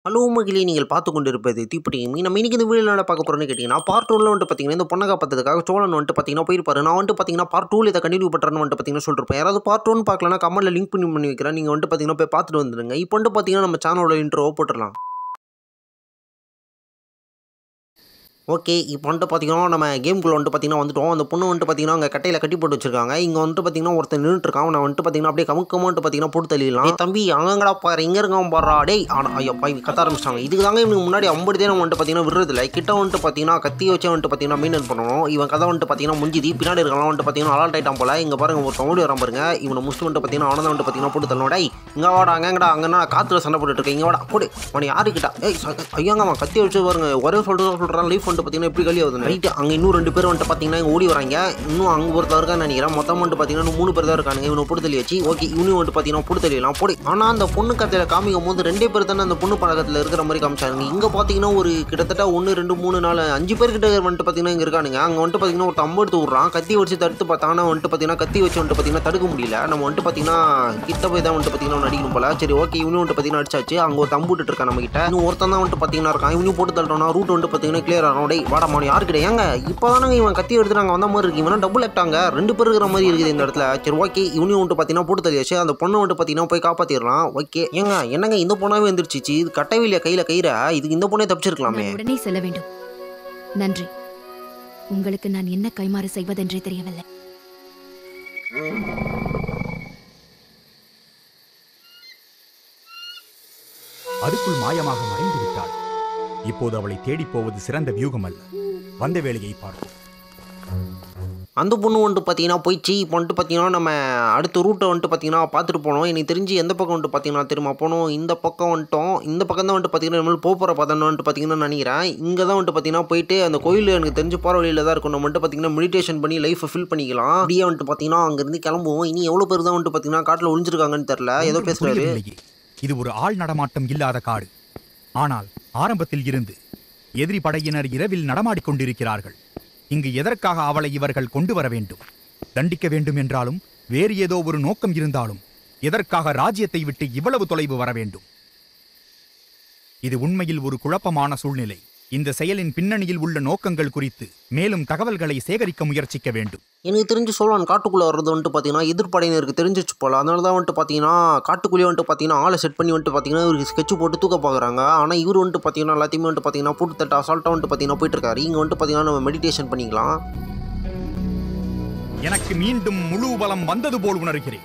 Hello மகிழே நீங்கள் பார்த்து கொண்டிருப்பது தீப்பெட்டி gaming. நம்ம இன்னைக்கு இந்த வீடியோவில் என்ன பார்க்க போகிறோம்னு கேட்டிங்கன்னா பார்ட் ஒன்ல வந்துட்டு பார்த்தீங்கன்னா இந்த பொண்ணை காப்பதுக்காக சோழன் வந்துட்டு பார்த்தீங்கன்னா போயிருப்பாரு நான் வந்துட்டு பார்த்தீங்கன்னா பார்ட் டூவில் இதை கண்டினியூ பண்ணுறேன்னு வந்துட்டு பார்த்தீங்கன்னா சொல்லிருப்பேன் யாராவது பார்ட் ஒன் பார்க்கலனா கமெண்ட்டில் லிங்க் பண்ணி பண்ணி வைக்கிறேன் நீங்கள் வந்துட்டு பார்த்தீங்கன்னா போய் பார்த்துட்டு வந்துடுங்க இப்போ வந்துட்டு பார்த்தீங்கன்னா நம்ம சேனலோட இன்ட்ரோ போட்டுடலாம் ஓகே இப்போ வந்துட்டு பார்த்தீங்கன்னா நம்ம கேம்குள்ளே வந்துட்டு பார்த்தீங்கன்னா வந்துட்டோம் அந்த பொண்ணு வந்துட்டு பார்த்தீங்கன்னா அங்கே கட்டையில் கட்டி போட்டு வச்சிருக்காங்க இங்கே வந்துட்டு பார்த்தீங்கன்னா ஒருத்தன் நின்றுட்டு இருக்கான் அவனை வந்துட்டு பார்த்தீங்கன்னா அப்படியே கமுக்கமாக வந்துட்டு பார்த்தீங்கன்னா போட்டு தள்ளிடலாம் ஏய் தம்பி அங்கங்கடா பாரு இங்கே இருக்கான் பாடுறா டேய் ஆனால் ஐயோ பாய் கத்த ஆரம்பிச்சிட்டாங்க இதுக்கு தாங்க இவனுக்கு முன்னாடி ஐம்பது தேரம் வந்துட்டு பார்த்தீங்கன்னா விடுறதில்ல கிட்ட வந்துட்டு பார்த்தீங்கன்னா கத்தி வச்சே வந்துட்டு பார்த்தீங்கன்னா மெயின்டைன் பண்ணணும் இவன் கதை வந்துட்டு பார்த்தீங்கன்னா முடிஞ்சுது பின்னாடி இருக்கலாம் வந்துட்டு பார்த்தீங்கன்னா அலால்ட் ஆயிட்டான் போல இங்கே பாருங்க ஒரு சவுண்ட் வரான் பாருங்க இவனை முடிச்சுட்டு வந்துட்டு பார்த்தீங்கன்னா அவனை வந்துட்டு பார்த்தீங்கன்னா போட்டு தள்ளணும் டேய் இங்கே வாடா அங்கங்கடா அங்கன்னா காற்றுல சண்டை போட்டுட்டு இருக்கேன் இங்கே வாடா போடு அவனை யாருக்கிட்டா ஏய் ச- ஐயாங்க அவன் கத்தி வச்சு பாருங்க ஒரே சொல்லிட்டு சொல்கிறான் லைஃப் வந்துட்டு பார்த்தீங்கன்னா எப்படி கழி ஆகுது ரைட்டு அங்கே இன்னும் ரெண்டு பேர் வந்துட்டு பார்த்தீங்கன்னா இங்க ஓடி வராங்க இன்னும் அங்கே ஒருத்தர் இருக்கான்னு நினைக்கிறேன் மொத்தம் வந்துட்டு பார்த்தீங்கன்னா இன்னும் மூணு பேர் தான் இருக்கானுங்க இவனை போட்டு தள்ளி வச்சு ஓகே இவனையும் வந்துட்டு பார்த்தீங்கன்னா போட்டு தள்ளிடலாம் போடு ஆனால் அந்த பொண்ணு கதையில் காமிக்கும் போது ரெண்டே பேர் தானே அந்த பொண்ணு பழக்கத்தில் இருக்கிற மாதிரி காமிச்சாங்க இங்கே பார்த்தீங்கன்னா ஒரு கிட்டத்தட்ட ஒன்று ரெண்டு மூணு நாலு அஞ்சு பேர் கிட்ட வந்துட்டு பார்த்தீங்கன்னா இங்கே இருக்கானுங்க அங்கே வந்துட்டு பார்த்தீங்கன்னா ஒரு தம்பு எடுத்து விட்றான் கத்தி வச்சு தடுத்து பார்த்தாங்கன்னா வந்துட்டு பார்த்தீங்கன்னா கத்தி வச்சு வந்துட்டு பார்த்தீங்கன்னா தடுக்க முடியல நம்ம வந்துட்டு பார்த்தீங்கன்னா கிட்ட போய் தான் வந்துட்டு பார்த்தீங்கன்னா அவனை அடிக்கணும் போல சரி ஓகே இவனும் வந்துட்டு பார்த்தீங்கன்னா அடிச்சாச்சு அங்கே ஒரு தம்பு விட்டுட்டு இருக்கான் நம்ம கிட்ட இன்னும் ஒருத்தன் தான் வந்துட்டு பார்த்தீங்கன்னா இருக்கான் இவனையும் போட்டு தள்ளுறோம்னா ரூட் வந்துட்டு பார்த்தீங்கன்னா கிளியர் ஆகும் டேய் வாடா மாடு யாரு கிடையாது ஏங்க இப்போ தானங்க இவன் கத்தி எடுத்து நாங்கள் வந்த மாதிரி இருக்கு இவனா டபுள் ஆக்டாங்க ரெண்டு பேர் இருக்கிற மாதிரி இருக்குது இந்த இடத்துல சரி ஓகே இவனையும் வந்துட்டு பார்த்தீங்கன்னா போட்டு தள்ளியாச்சு அந்த பொண்ணை வந்துட்டு பார்த்தீங்கன்னா போய் காப்பாற்றிடலாம் ஓகே ஏங்க என்னங்க இந்த பொண்ணாவே வந்துருச்சு இது கட்டவில்லையா கையில் கயிற இதுக்கு இந்த பொண்ணே தப்பிச்சிருக்கலாமே நான் உடனே செல்ல வேண்டும் நன்றி உங்களுக்கு நான் என்ன கைமாறு செய்வதென்றே தெரியவில்லை அதுக்குள் மாயமாக மறைந்து விட்டாள் இப்போது அவளை தேடிப் போவது சிறந்த வியூகம் அல்ல வந்த வேலையை பார்ப்போம் அந்த பொண்ணு வந்துட்டு பார்த்தீங்கன்னா போயிடுச்சு இப்போ வந்துட்டு பார்த்தீங்கன்னா நம்ம அடுத்த ரூட்டை வந்துட்டு பார்த்தீங்கன்னா பார்த்துட்டு போனோம் எனக்கு தெரிஞ்சு எந்த பக்கம் வந்துட்டு பார்த்தீங்கன்னா தெரியுமா போனோம் இந்த பக்கம் வந்துட்டோம் இந்த பக்கம் தான் வந்துட்டு பார்த்தீங்கன்னா நம்மளுக்கு போக போகிற பதம் வந்துட்டு பார்த்தீங்கன்னா நினைக்கிறேன் இங்கே தான் வந்துட்டு பார்த்தீங்கன்னா போயிட்டு அந்த கோயில் எனக்கு தெரிஞ்சு போகிற வழியில் தான் இருக்கும் நம்ம வந்துட்டு பார்த்தீங்கன்னா மெடிடேஷன் பண்ணி லைஃப்பை ஃபில் பண்ணிக்கலாம் அப்படியே வந்துட்டு பார்த்தீங்கன்னா அங்கேருந்து கிளம்புவோம் இனி எவ்வளோ பேர் தான் வந்துட்டு பார்த்தீங்கன்னா காட்டில் ஒளிஞ்சிருக்காங்கன்னு தெரில ஏதோ ஒன்றும் பேசுகிறாரு புரியவில்லையே. இது ஒரு ஆள் நடமாட்டம் இல்லாத காடு ஆனால் ஆரம்பத்தில் இருந்து எதிரி படையினர் இரவில் நடமாடிக் கொண்டிருக்கிறார்கள் இங்கு எதற்காக அவளை இவர்கள் கொண்டு வர வேண்டும் தண்டிக்க வேண்டும் என்றாலும் வேறு ஏதோ ஒரு நோக்கம் இருந்தாலும் எதற்காக ராஜ்யத்தை விட்டு இவ்வளவு தொலைவு வர வேண்டும் இது உண்மையில் ஒரு குழப்பமான சூழ்நிலை இந்த செயலின் பின்னணியில் உள்ள நோக்கங்கள் குறித்து மேலும் தகவல்களை சேகரிக்க முயற்சிக்க வேண்டும் எனக்கு தெரிஞ்சு சொல்லுவான் காட்டுக்குள்ளே வர்றது வந்துட்டு பார்த்தீங்கன்னா எதிர்ப்படையினருக்கு தெரிஞ்சிச்சு போல அதனால தான் வந்துட்டு பார்த்தீங்கன்னா காட்டுக்குள்ளேயே வந்துட்டு பார்த்தீங்கன்னா ஆளை செட் பண்ணி வந்துட்டு பார்த்தீங்கன்னா இவருக்கு ஸ்கெட்ச் போட்டு தூக்க பார்க்குறாங்க ஆனால் இவர் வந்துட்டு பார்த்தீங்கன்னா எல்லாத்தையுமே வந்துட்டு பார்த்தீங்கன்னா போட்டு தட்டு அசால்ட்டாக வந்துட்டு பார்த்தீங்கன்னா போயிட்டு இருக்காரு இங்கே வந்துட்டு பார்த்தீங்கன்னா நம்ம மெடிடேஷன் பண்ணிக்கலாம் எனக்கு மீண்டும் முழு பலம் வந்தது போல் உணர்கிறேன்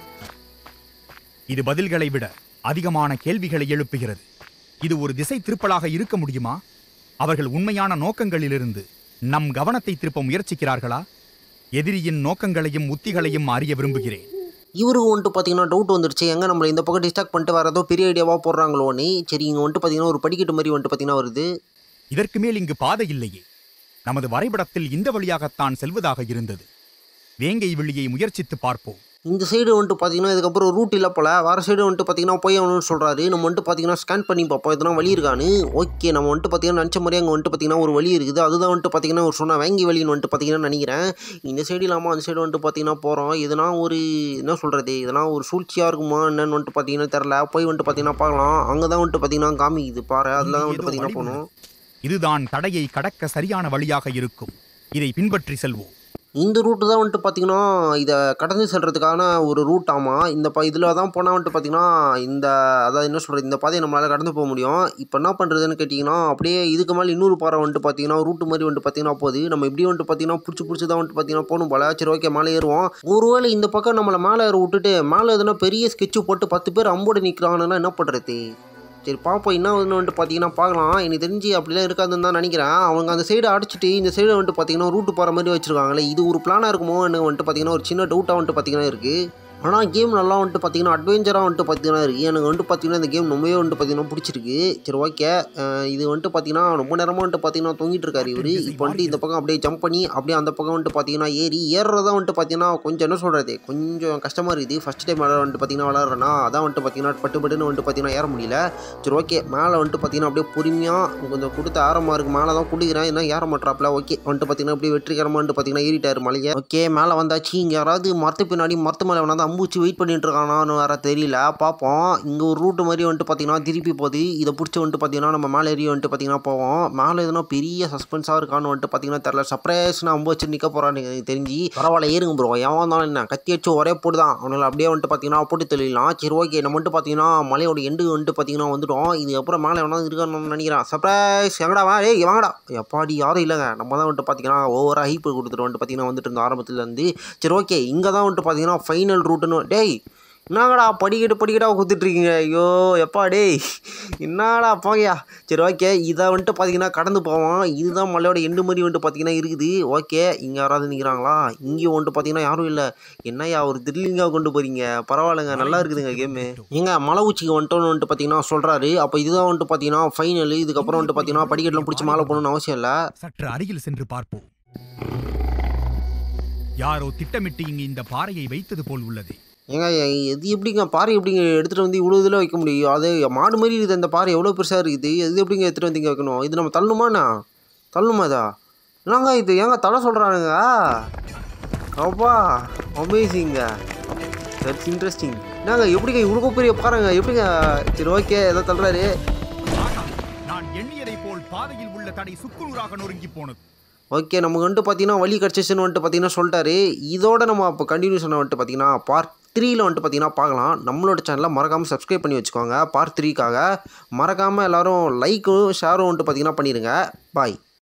இது பதில்களை விட அதிகமான கேள்விகளை எழுப்புகிறது இது ஒரு திசை திருப்பலாக இருக்க முடியுமா அவர்கள் உண்மையான நோக்கங்களிலிருந்து நம் கவனத்தை திருப்ப முயற்சிக்கிறார்களா எதிரியின் நோக்கங்களையும் உத்திகளையும் அறிய விரும்புகிறேன் இவருக்கு வந்துட்டு பார்த்தீங்கன்னா டவுட் வந்துருச்சு எங்கே நம்மளை இந்த பக்கம் டிஸ்டாக் பண்ணிட்டு வேறு ஏதோ பெரிய ஐடியாவாக போடுறாங்களோன்னு சரி இங்கே வந்துட்டு பார்த்தீங்கன்னா ஒரு படிக்கட்டு மாதிரி வந்துட்டு பார்த்தீங்கன்னா வருது இதற்கு மேல் இங்கு பாதை இல்லையே நமது வரைபடத்தில் இந்த வழியாகத்தான் செல்வதாக இருந்தது வேங்கை வெளியை முயற்சித்து பார்ப்போம் இந்த சைடு வந்துட்டு பார்த்தீங்கன்னா இதுக்கப்புறம் ரூட் இல்லை போல வேறு சைடு வந்துட்டு பார்த்தீங்கன்னா போய் அவனு சொல்கிறாரு நம்ம வந்துட்டு பார்த்தீங்கன்னா ஸ்கேன் பண்ணி பார்ப்போம் எதனா வழி இருக்கான்னு ஓகே நம்ம வந்துட்டு பார்த்தீங்கன்னா நினச்ச மாதிரி அங்கே வந்துட்டு பார்த்தீங்கன்னா ஒரு வழி இருக்குது அதுதான் வந்துட்டு பார்த்தீங்கன்னா ஒரு சொன்ன வாங்கி வழின்னு வந்துட்டு பார்த்தீங்கன்னா நினைக்கிறேன் இந்த சைடு இல்லாமல் அந்த சைடு வந்துட்டு பார்த்தீங்கன்னா போகிறோம் எதனா ஒரு என்ன சொல்கிறது எதனா ஒரு சூழ்ச்சியாக இருக்குமா என்னன்னு வந்துட்டு பார்த்தீங்கன்னா தெரில போய் வந்துட்டு பார்த்தீங்கன்னா பார்க்கலாம் அங்கே தான் வந்துட்டு பார்த்தீங்கன்னா காமிக்குது பாரு அதில் தான் இங்கு வந்துட்டு ஏதோ பார்த்தீங்கன்னா வழி போகணும் உள்ளது. இதுதான் தடையை கடக்க சரியான வழியாக இருக்கும் இதை பின்பற்றி செல்வோம் இந்த ரூட்டு தான் வந்துட்டு பார்த்தீங்கன்னா இதை கடந்து செல்றதுக்கான ஒரு ரூட் ஆமாம் இந்த ப இதில் தான் போனால் வந்துட்டு பார்த்தீங்கன்னா இந்த அதாவது என்ன சொல்கிறது இந்த பாதையை நம்மளால் கடந்து போக முடியும் இப்போ என்ன பண்ணுறதுன்னு கேட்டிங்கன்னா அப்படியே இதுக்கு மேலே இன்னொரு பாறை வந்துட்டு பார்த்தீங்கன்னா ரூட்டு மாதிரி வந்துட்டு பார்த்தீங்கன்னா போகுது நம்ம இப்படி வந்துட்டு பார்த்தீங்கன்னா பிடிச்சி பிடிச்சி தான் வந்துட்டு பார்த்தீங்கன்னா போகணும் போல சரி ஓகே மேலே ஏறுவோம் ஒருவேளை இந்த பக்கம் நம்மளை மேலே ஏற விட்டுட்டு மேலே எதுனா பெரிய ஸ்கெட்சு போட்டு பத்து பேர் அம்போடு நிற்கிறாங்கன்னா என்ன பண்ணுறது சரி பார்ப்போம் என்ன ஒன்று வந்துட்டு பார்த்தீங்கன்னா பார்க்கலாம் எனக்கு தெரிஞ்சு அப்படிலாம் இருக்காதுன்னு தான் நினைக்கிறேன் அவங்க அந்த சைடு அடிச்சிட்டு இந்த சைடு வந்துட்டு பார்த்தீங்கன்னா ரூட்டு போகிற மாதிரி வச்சுருக்காங்களே இது ஒரு பிளானாக இருக்குமோ எனக்கு வந்துட்டு பார்த்தீங்கன்னா ஒரு சின்ன டவுட்டாக வந்துட்டு பார்த்தீங்கன்னா இருக்குது ஆனால் கேம் நல்லா வந்துட்டு பார்த்தீங்கன்னா அட்வென்ச்சராக வந்துட்டு பார்த்தீங்கன்னா இருக்குது எனக்கு வந்துட்டு பார்த்தீங்கன்னா இந்த கேம் ரொம்பவே வந்துட்டு பார்த்தீங்கன்னா பிடிச்சிருக்கு சரி ஓகே இது வந்துட்டு பார்த்தீங்கன்னா ரொம்ப நேரமாக வந்துட்டு பார்த்தீங்கன்னா தொங்கிட்டு இருக்காரு இவர் இப்போ வந்துட்டு இந்த பக்கம் அப்படியே ஜம்ப் பண்ணி அப்படியே அந்த பக்கம் வந்துட்டு பார்த்தீங்கன்னா ஏறி ஏறுறதா வந்துட்டு பார்த்தீங்கன்னா கொஞ்சம் என்ன சொல்கிறது கொஞ்சம் கஷ்டமாக இருக்குது ஃபஸ்ட் டைம் விளாட வந்துட்டு பார்த்தீங்கன்னா விளாட்றேன்னா அதான் வந்துட்டு பார்த்தீங்கன்னா பட்டு பட்டுன்னு வந்துட்டு பார்த்தீங்கன்னா ஏற முடியல சரி ஓகே மேலே வந்துட்டு பார்த்தீங்கன்னா அப்படியே பொறுமையாக கொஞ்சம் கொடுத்த ஆரமாக இருக்குது மேலே தான் கொடுக்குறேன் என்ன ஏற மாட்டாப்ல ஓகே வந்துட்டு பார்த்தீங்கன்னா அப்படியே வெற்றிகரமாக வந்துட்டு பார்த்தீங்கன்னா ஏறிட்டாரு மலையை ஓகே மேலே வந்தாச்சு இங்கே யாராவது மரத்து பின்னாடி மரத்து மேலே வேணா அம்பு வச்சு வெயிட் பண்ணிட்டு இருக்கானான்னு வேற தெரியல பார்ப்போம் இங்கே ஒரு ரூட்டு மாதிரி வந்துட்டு பார்த்தீங்கன்னா திருப்பி போகுது இதை பிடிச்சி வந்துட்டு பார்த்தீங்கன்னா நம்ம மேலே ஏறி வந்துட்டு பார்த்தீங்கன்னா போவோம் மேலே எதுனா பெரிய சஸ்பென்ஸாக இருக்கான்னு வந்துட்டு பார்த்தீங்கன்னா தெரில சர்ப்ரைஸ்னு அம்பு வச்சு நிற்க போகிறான்னு எனக்கு தெரிஞ்சு பரவாயில்ல ஏறுங்க ப்ரோ எவன் வந்தாலும் என்ன கத்தி வச்சு ஒரே போட்டு தான் அவனால அப்படியே வந்துட்டு பார்த்தீங்கன்னா போட்டு தெளிடலாம் சரி ஓகே நம்ம வந்துட்டு பார்த்தீங்கன்னா மலையோட எண்டு வந்துட்டு பார்த்தீங்கன்னா வந்துட்டோம் இது அப்புறம் மேலே எவனா இருக்கான்னு நினைக்கிறேன் சர்ப்ரைஸ் எங்கடா வா ஏய் வாங்கடா எப்பாடி யாரும் இல்லைங்க நம்ம தான் வந்துட்டு பார்த்தீங்கன்னா ஒவ்வொரு ஹைப்பு கொடுத்துட்டு வந்துட்டு பார்த்தீங்கன்னா வந்துட்டு இருந்தோம் ஆரம்பத்துலேருந்து சரி ஓகே இங்கே தான் வந்துட்டு பார்த்தீங்கன்னா ஃபைனல் ரூட்டுன்னு டேய் என்னங்கடா படிக்கட்டு படிக்கட்டா குத்துட்ருக்கீங்க ஐயோ எப்பா டேய் என்னடா போங்கயா சரி ஓகே இதை வந்துட்டு பார்த்தீங்கன்னா கடந்து போவோம் இதுதான் மலையோட எண்டு மாதிரி வந்துட்டு பார்த்தீங்கன்னா இருக்குது ஓகே இங்கே யாராவது நிற்கிறாங்களா இங்கேயும் வந்துட்டு பார்த்தீங்கன்னா யாரும் இல்லை என்னய்யா ஒரு த்ரில்லிங்காக கொண்டு போகிறீங்க பரவாயில்லைங்க நல்லா இருக்குதுங்க கேமு ஏங்க மலை உச்சிக்கு வந்துட்டோன்னு வந்துட்டு பார்த்தீங்கன்னா சொல்கிறாரு அப்போ இதுதான் வந்துட்டு பார்த்தீங்கன்னா ஃபைனல் இதுக்கப்புறம் வந்துட்டு பார்த்தீங்கன்னா படிக்கட்டுலாம் பிடிச்சி மேலே போகணும்னு அவசியம் இல்லை சற்று அருகில் சென்று பார்ப்போம் யாரோ திட்டமிட்டு இங்கு இந்த பாறையை வைத்தது போல் உள்ளது ஏங்க இது எப்படிங்க பாறை எப்படிங்க எடுத்துகிட்டு வந்து இவ்வளோ இதில் வைக்க முடியும் அது மாடு மாதிரி இருக்குது அந்த பாறை எவ்வளோ பெருசாக இருக்குது இது எப்படிங்க எடுத்துகிட்டு வந்து இங்கே வைக்கணும் இது நம்ம தள்ளணுமாண்ணா தள்ளணுமா இதா என்னங்க இது ஏங்க தள்ள சொல்கிறானுங்க அப்பா அமேசிங்க தட்ஸ் இன்ட்ரெஸ்டிங் என்னங்க எப்படிங்க இவ்வளோ பெரிய பாருங்க எப்படிங்க சரி ஓகே ஏதோ தள்ளுறாரு ஆகா, நான் எண்ணியதை போல் பாதையில் உள்ள தடை சுக்குநூறாக நொறுங்கி போனது ஓகே நமக்கு வந்துட்டு பார்த்தீங்கன்னா வழி கிடச்சிச்சுன்னு வந்துட்டு பார்த்தீங்கன்னா சொல்லிட்டாரு இதோட நம்ம அப்போ கண்டினியூஷனை வந்துட்டு பார்த்தீங்கன்னா பார்ட் த்ரீயில் வந்துட்டு பார்த்தீங்கன்னா பார்க்கலாம் நம்மளோட சேனலை மறக்காமல் சப்ஸ்கிரைப் பண்ணி வச்சுக்கோங்க பார்ட் த்ரீக்காக மறக்காமல் எல்லோரும் லைக்கும் ஷேரும் வந்துட்டு பார்த்தீங்கன்னா பண்ணிடுங்க பாய்